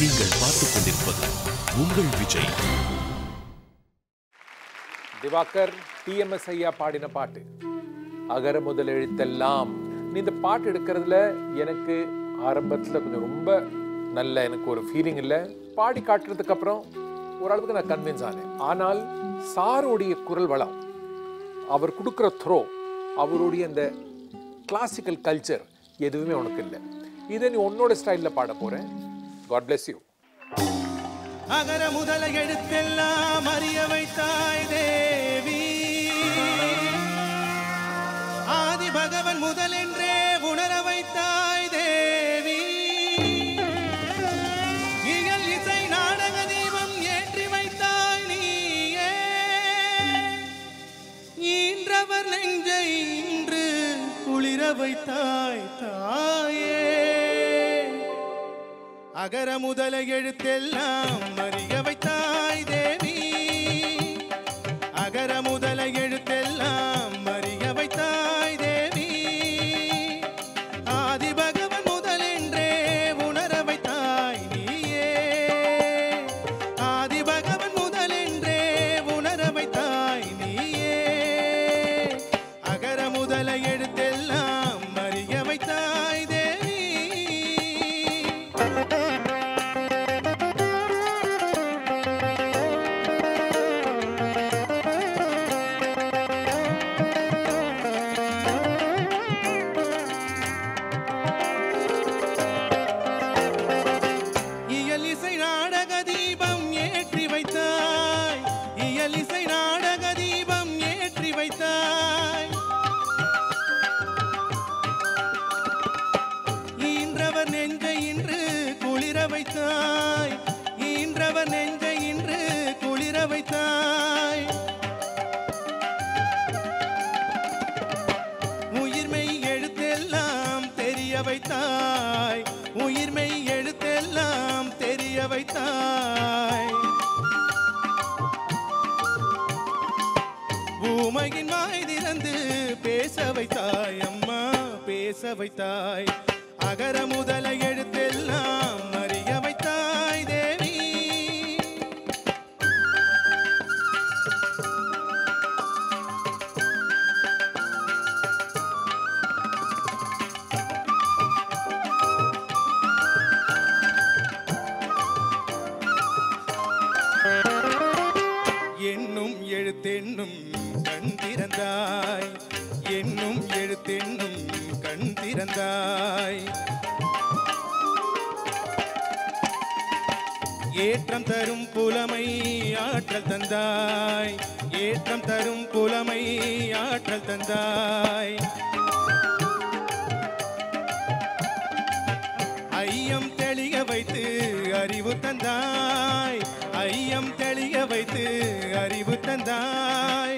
நீங்கள் பார்த்துக் கொண்டிருப்பது உங்கள் விஜய் திவாகர் டிஎம்எஸ் ஐயா பாடின பாட்டு அகர முதல் எழுத்தெல்லாம் நீ இந்த பாட்டு எடுக்கிறதுல எனக்கு ஆரம்பத்தில் கொஞ்சம் ரொம்ப நல்ல எனக்கு ஒரு ஃபீலிங் இல்லை பாடி காட்டுறதுக்கு அப்புறம் ஓரளவுக்கு நான் கன்வின்ஸ் ஆனேன் ஆனால் சாருடைய குரல் வளம் அவர் கொடுக்குற த்ரோ அவருடைய அந்த கிளாசிக்கல் கல்ச்சர் எதுவுமே உனக்கு இல்லை இதை நீ உன்னோட ஸ்டைலில் பாட போகிறேன் காட் bless யூ அகர முதல எழுத்தெல்லாம் அறிய வைத்தாய் தேவி ஆதி பகவன் முதலென்றே உணர வைத்தாய் தேவி இயல் இசை நாடக தீபம் ஏற்றி வைத்தாய் நீயே ஈன்றவர் நெஞ்சை இன்று குளிர வைத்தாய் தாயே அகர முதல எழுத்தெல்லாம் அறிய வைத்தாய் தேவி அகர முதல எழுத்தெல்லாம் அறிய வைத்தாய் தேவி ஆதி பகவன் முதலென்றே உணர வைத்தாய் நீயே ஆதி பகவன் முதலென்றே உணர வைத்தாய் நீயே அகர முதல எழுத்தெல்லாம் அறிய வைத்தாய் தேவி இயல் இசை நாடக தீபம் ஏற்றி வைத்தாய் இயல் இசை நாடக தீபம் ஏற்றி வைத்தாய் ஈன்றவர் நெஞ்சை இன்று குளிர வைத்தாய் ஈன்றவர் நெஞ்சை இன்று குளிர வைத்தாய் உயிர்மை எழுத்தெல்லாம் தெரிய வைத்தாய் உயிர்மை எழுத்தெல்லாம் தெரிய வைத்தாய் பூமையின் வாய் திறந்து பேச வைத்தாய் அம்மா பேச வைத்தாய் அகர முதல எழுத்தெல்லாம் அறிய வைத்தாய் தேவி என்னும் எழுத்தென்னும் கண் திறந்தாய் என்னும் எழுத்தென்னும் கண் திறந்தாய் ஏற்றம் தரும் புலமை ஆற்றல் தந்தாய் ஏற்றம் தரும் புலமை ஆற்றல் தந்தாய் ஐயம் தெளிய வைத்து அறிவு தந்தாய் ஐயம் தெளிய வைத்து அறிவு தந்தாய்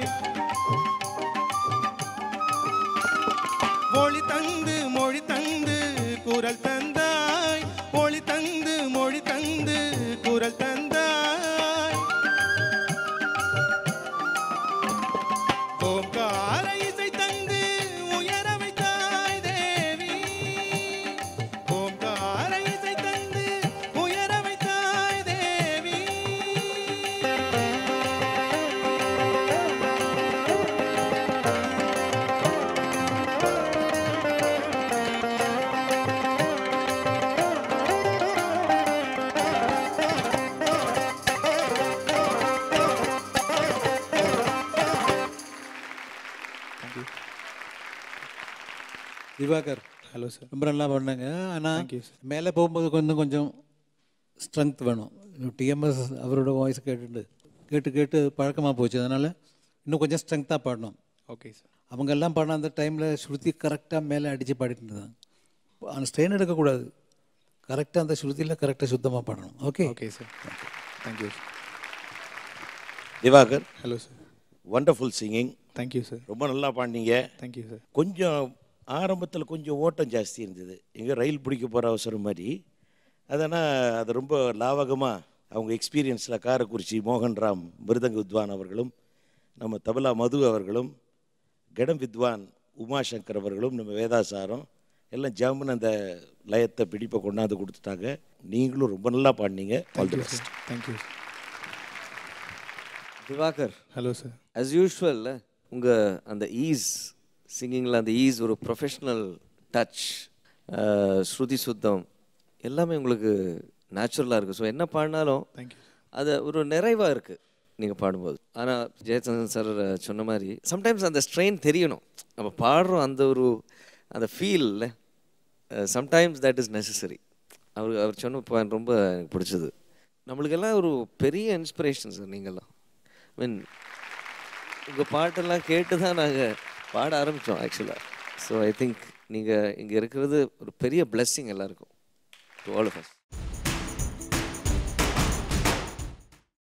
மொழி தந்து மொழி தந்து குரல் தந்தாய் மொழி தந்து மொழி தந்து குரல் தந்தாய் ஓங்கார இசை தந்து உயர வைத்தாய் தேவி ஓங்கார இசை தந்து உயர வைத்தாய் தேவி திவாகர் ஹலோ சார் ரொம்ப நல்லா பண்ணாங்க ஆனால் Thank you, sir. மேலே போகும்போது கொஞ்சம் கொஞ்சம் ஸ்ட்ரென்த் வேணும் டிஎம்எஸ் அவரோட வாய்ஸ் கேட்டுட்டு கேட்டு கேட்டு பழக்கமாக போச்சு அதனால் இன்னும் கொஞ்சம் ஸ்ட்ரென்த்தாக பாடணும் ஓகே சார் அவங்க எல்லாம் பாடின அந்த டைமில் ஸ்ருதி கரெக்டாக மேலே அடித்து பாடிட்டு இருந்தாங்க அந்த ஸ்ட்ரெயின் எடுக்கக்கூடாது கரெக்டாக அந்த ஸ்ருதியில் கரெக்டாக சுத்தமாக பாடணும் okay okay sir thank you sir Diwakar hello sir wonderful singing thank you sir ரொம்ப நல்லா பாடினீங்க தேங்க்யூ சார் கொஞ்சம் ஆரம்பத்தில் கொஞ்சம் ஓட்டம் ஜாஸ்தி இருந்தது எங்கே ரயில் பிடிக்க போகிற அவசரம் மாதிரி அதனால் அது ரொம்ப லாவகமாக அவங்க எக்ஸ்பீரியன்ஸில் காரக்குறிச்சி மோகன்ராம் மிருதங்க வித்வான் அவர்களும் நம்ம தபலா மது அவர்களும் கடம் வித்வான் உமாசங்கர் அவர்களும் நம்ம வேதாசாரம் எல்லாம் ஜாமுன்னு அந்த லயத்தை பிடிப்பை கொண்டாந்து கொடுத்துட்டாங்க நீங்களும் ரொம்ப நல்லா பாடினீங்க all the best thank you Diwakar hello sir as usual உங்கள் அந்த ஈஸ் சிங்கிங்கில் அந்த ஈஸ் ஒரு ப்ரொஃபஷ்னல் டச் ஸ்ருதி சுத்தம் எல்லாமே உங்களுக்கு நேச்சுரலாக இருக்குது ஸோ என்ன பாடினாலும் தேங்க்யூ அது ஒரு நிறைவாக இருக்குது நீங்கள் பாடும்போது ஆனால் ஜெயச்சந்திரன் சார் சொன்ன மாதிரி சம்டைம்ஸ் அந்த ஸ்ட்ரெயின் தெரியணும் நம்ம பாடுறோம் அந்த ஒரு அந்த feel sometimes that is necessary அவர் அவர் சொன்ன point ரொம்ப எனக்கு பிடிச்சது நம்மளுக்கெல்லாம் ஒரு பெரிய இன்ஸ்பிரேஷன் சார் நீங்கள்லாம் மீன் உங்கள் பாட்டெல்லாம் கேட்டு தான் நாங்கள் பாட ஆரம்பித்தோம் ஆக்சுவலாக ஸோ ஐ திங்க் நீங்கள் இங்கே இருக்கிறது ஒரு பெரிய blessing எல்லாருக்கும் டு ஆல் ஆஃப் அஸ்